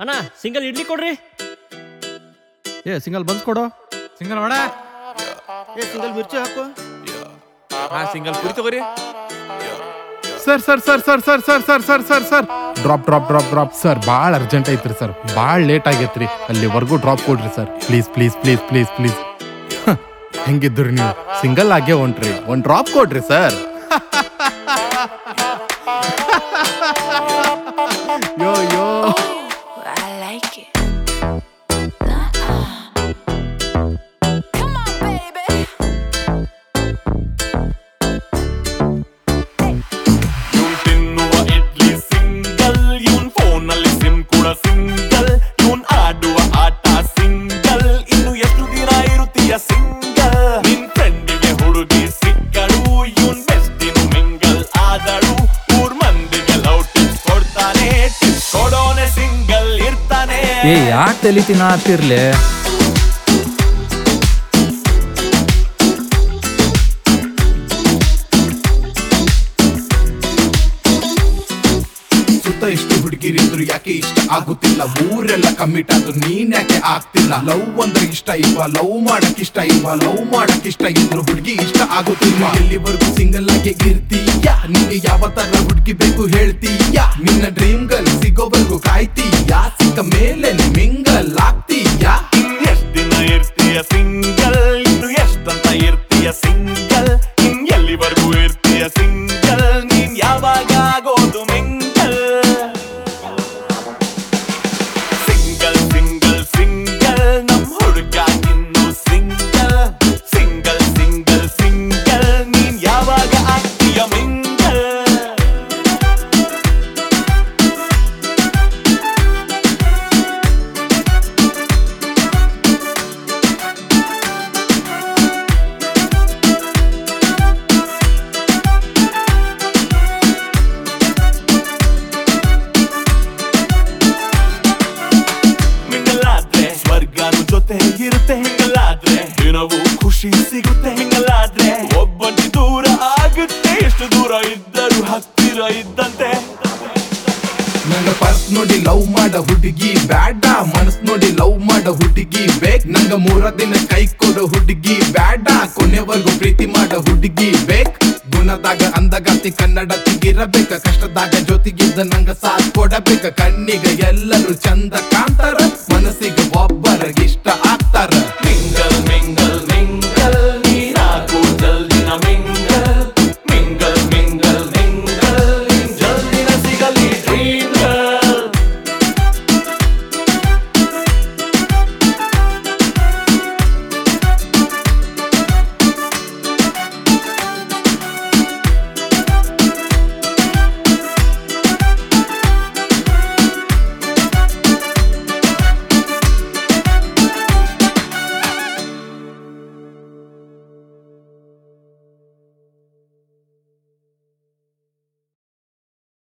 ಅಣ್ಣ ಸಿಂಗಲ್ ಇಡ್ಲಿ ಕೊಡ್ರಿ ಏ ಸಿಂಗಲ್ ಬನ್ಸ್ ಕೊಡು ಸಿಂಗಲ್ ಮಾಡ ಏ ಸಿಂಗಲ್ ಮಿರ್ಚಿ ಹಾಕು ಹಾ ಸಿಂಗಲ್ ಕುರಿ ತಗೋರಿ sir sir sir sir sir sir sir sir sir sir drop drop drop drop sir ಭಾಳ ಅರ್ಜೆಂಟ್ ಐತ್ರಿ ಸರ್ ಭಾಳ ಲೇಟ್ ಆಗೈತ್ರಿ ಅಲ್ಲಿವರೆಗೂ ಡ್ರಾಪ್ ಕೊಡ್ರಿ sir please please please please please ಹೆಂಗಿದ್ರಿ ನೀವು ಸಿಂಗಲ್ ಆಗೇ ಹೊಂಟ್ರಿ ಒಂದು ಡ್ರಾಪ್ ಕೊಡ್ರಿ sir yo yo I like it. Uh-uh. Come on, baby. ಇವನ್ ತಿನ್ನುವ ಇಡ್ಲಿ ಸಿಂಗಲ್ ಇವನ್ ಫೋನಲ್ಲಿ ಸಿಮ್ ಕೂಡ ಸಿಂಗಲ್ ಇವನ್ ಆಡುವ ಆಟ ಸಿಂಗಲ್ ಇನ್ನು ಎಷ್ಟು ದಿನ ಇರುತ್ತೀಯ ಸಿಂಗಲ್ ನಿನ್ ಫ್ರೆಂಡಿಗೆ ಹುಡುಗಿ ಸಿಕ್ಕಳು ಇವನ್ ಬೆಸ್ಟಿನು ಮಿಂಗಲ್ ಆದಳು ಊರ್ ಮಂದಿಗೆ ಲವ್ ಟಿಪ್ಸ್ ಕೊಡ್ತಾನೆ ಟಿಪ್ಸ್ ಕೊಡೋನೆ ಸಿಂಗಲ್ ಇರ್ತಾನೆ ಏ ಯಾಕೆ ತಲಿ ತಿನ್ನತ್ತಿರ್ಲಿ ಸುತ್ತ ಇಷ್ಟು ಹುಡುಗಿರಿದ್ರು ಯಾಕೆ ಇಷ್ಟ ಆಗುತ್ತಿಲ್ಲ ಊರೆಲ್ಲ ಕಮ್ಮಿಟ್ ಆದ್ರು ನೀನ್ ಯಾಕೆ ಆಗ್ತಿಲ್ಲ ಲವ್ ಅಂದ್ರೆ ಇಷ್ಟ ಇಲ್ವಾ ಲವ್ ಮಾಡಕ್ ಇಷ್ಟ ಇಲ್ವಾ ಲವ್ ಮಾಡಕ್ ಇಷ್ಟ ಇದ್ರು ಹುಡುಗಿ ಇಷ್ಟ ಆಗುತ್ತಿಲ್ವಾ ಎಲ್ಲಿವರೆಗೂ ಸಿಂಗಲ್ ಆಗಿ ಇರ್ತೀಯ ನಿಂಗೆ ಯಾವ ತರ ಹುಡುಗಿ ಬೇಕು ಹೇಳ್ತೀಯ ನಿನ್ನ ಡ್ರೀಮ್ ಗರ್ಲ್ ಸಿಗೋವರೆಗೂ ಕಾಯ್ತೀಯ ಸಿಕ್ಕ ಮೇಲೆ ಮಿಂಗಲ್ ಆಗ್ತೀಯ ಎಷ್ಟ್ ದಿನ ಇರ್ತೀಯ ಸಿಂಗಲ್ ಇನ್ನು ಎಷ್ಟಂತ ಇರ್ತೀಯ ಸಿಂಗಲ್ ಇನ್ ಎಲ್ಲಿವರೆಗೂ ಇರ್ತೀಯ ಸಿಂಗಲ್ ನೀನ್ ಯಾವಾಗ ಆಗೋದು ಮಿಂಗಲ್ ಸಿಂಗಲ್ ಸಿಂಗಲ್ ಸಿಂಗಲ್ ನಮ್ ಹುಡುಗ ಇನ್ನು ಸಿಂಗಲ್ ಸಿಂಗಲ್ ಸಿಂಗಲ್ ಸಿಂಗಲ್ ನೀನ್ ಯಾವಾಗ ಆಗ್ತೀಯ ಮಿಂಗಲ್ ಮಿಂಗಲಾದ್ರೆ ಸ್ವರ್ಗನು ಜೊತೆ ಇರುತ್ತೆ ಹಿಂಗಲಾದ್ರೆ ದಿನವೂ ಖುಷಿ ಸಿಗುತ್ತೆ ಹಿಂಗಲಾದ್ರೆ ಒಬ್ಬಂಟಿ ದೂರ ಆಗುತ್ತೆ ಎಷ್ಟು ದೂರ ಇದ್ದರೂ ಹತ್ತಿರ ಇದ್ದಂತೆ ನಂಗ ಪರ್ಸ್ ನೋಡಿ ಲವ್ ಮಾಡ ಹುಡುಗಿ ಬ್ಯಾಡ ಮನಸ್ ನೋಡಿ ಲವ್ ಮಾಡ ಹುಡುಗಿ ಬೇಕ್ ನಂಗ ಮೂರ ದಿನ ಕೈ ಕೊಡೋ ಹುಡುಗಿ ಬ್ಯಾಡ ಕೊನೆವರೆಗೂ ಪ್ರೀತಿ ಮಾಡ ಹುಡುಗಿ ಬೇಕ್ ಗುಣದಾಗ ಅಂದಗತಿ ಕನ್ನಡ ತಿಗಿರಬೇಕ ಕಷ್ಟದಾಗ ಜೊತೆಗಿದ್ದ ನಂಗ ಸಾಥ್ ಕೊಡಬೇಕ ಕಣ್ಣಿಗೆ ಎಲ್ಲರೂ ಚಂದ ಕಾಂತಾರ